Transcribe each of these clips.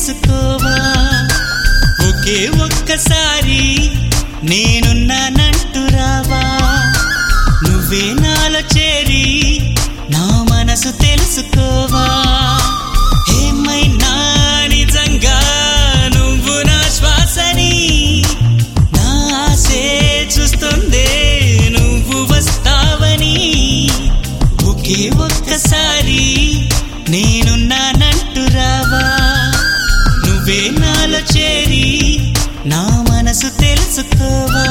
తెలుసుకోవా ఒకే ఒక్కసారి నేనున్నానంటూ రావా నువ్వే నాలో చేరి నా మనసు తెలుసుకోవా ఏమైనా నిజంగా నువ్వు నా శ్వాసని నా ఆశే చూస్తుందే నువ్వు వస్తావని ఒకే ఒక్కసారి నేనున్నానంటూ రావా నువ్వే నాలో చేరి నా మనసు తెలుసుకోవా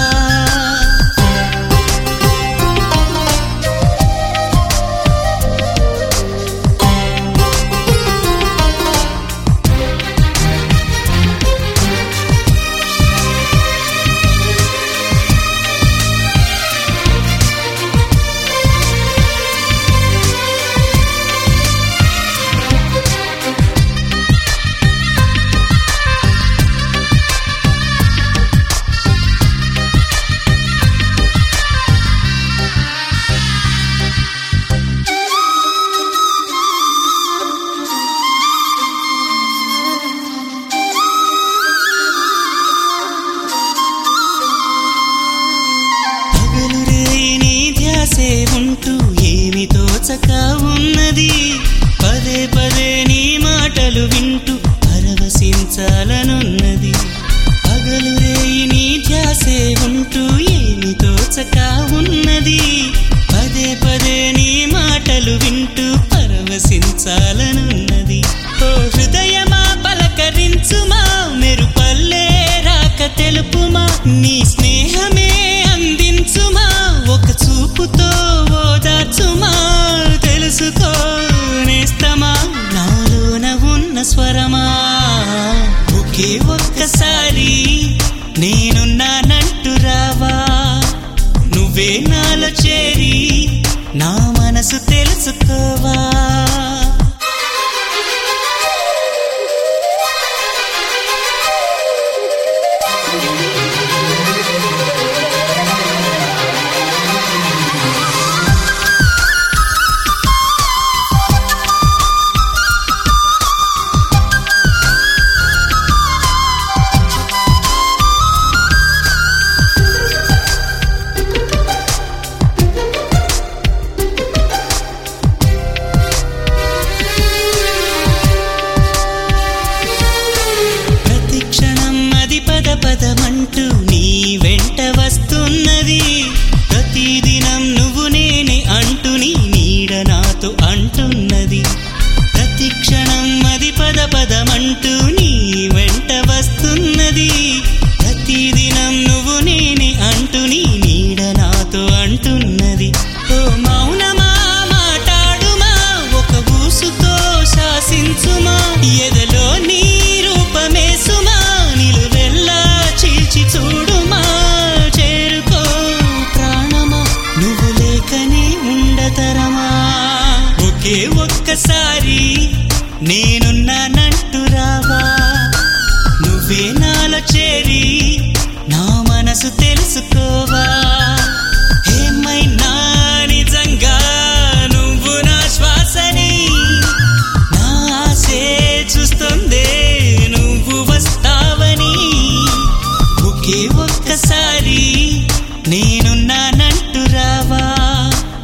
పగలు రేయి నీ ధ్యాసే ఉంటూ ఏమి తోచక ఉన్నది పదే పదే నీ మాటలు వింటూ పరవశించాలనున్నది పగలు రేయి నీ ధ్యాసే ఉంటూ ఏమి తోచక ఉన్నది పదే పదే నీ మాటలు వింటూ పరవశించాలనున్నది ఓ హృదయమా పలకరించుమా మెరుపల్లే రాక తెలుపుమా నీ స్నేహమే అందించుమా ఒక చూపుతో ఓదార్చుమా తెలుసుకో నేస్తమా నాలోన ఉన్న స్వరమా ఒకే ఒక్కసారి నేనున్నానంటూ రావా నువ్వే నాలో చేరి నా మనసు తెలుసుకోవా ప్రతి క్షణం అది పద పదమంటూ నీ వెంట వస్తున్నది ప్రతిదినం నువ్వు నేనే అంటూ నీ నీడ నాతో అంటున్నది ప్రతి క్షణం అది పద పదమంటూ నీ వెంట వస్తున్నది ప్రతిదినం నువ్వు నేనే అంటూ నీ నీడ నాతో అంటున్నది ఓ మౌనమా మాట్లాడుమా ఒక ఊసుతో శాసించుమా ఎదలో నీ రూపమే సుమా నిలువెల్లా చీల్చి చూడుమా చేరుకో ప్రాణమా నువ్వు లేకనే ఉండతరమా ఒకే ఒక్కసారి నేనున్నానంటూ రావా నువ్వే నాలో చేరి నా మనసు తెలుసుకోవా ఏమైనా నిజంగా నువ్వు నా శ్వాసని నా ఆశే చూస్తుందే నువ్వు వస్తావని ఒకే ఒక్కసారి నేనున్నానంటూ రావా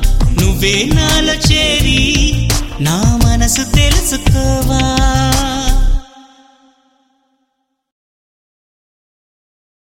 నువ్వే నాలో చేరి నా మనసు తెలుసుకోవా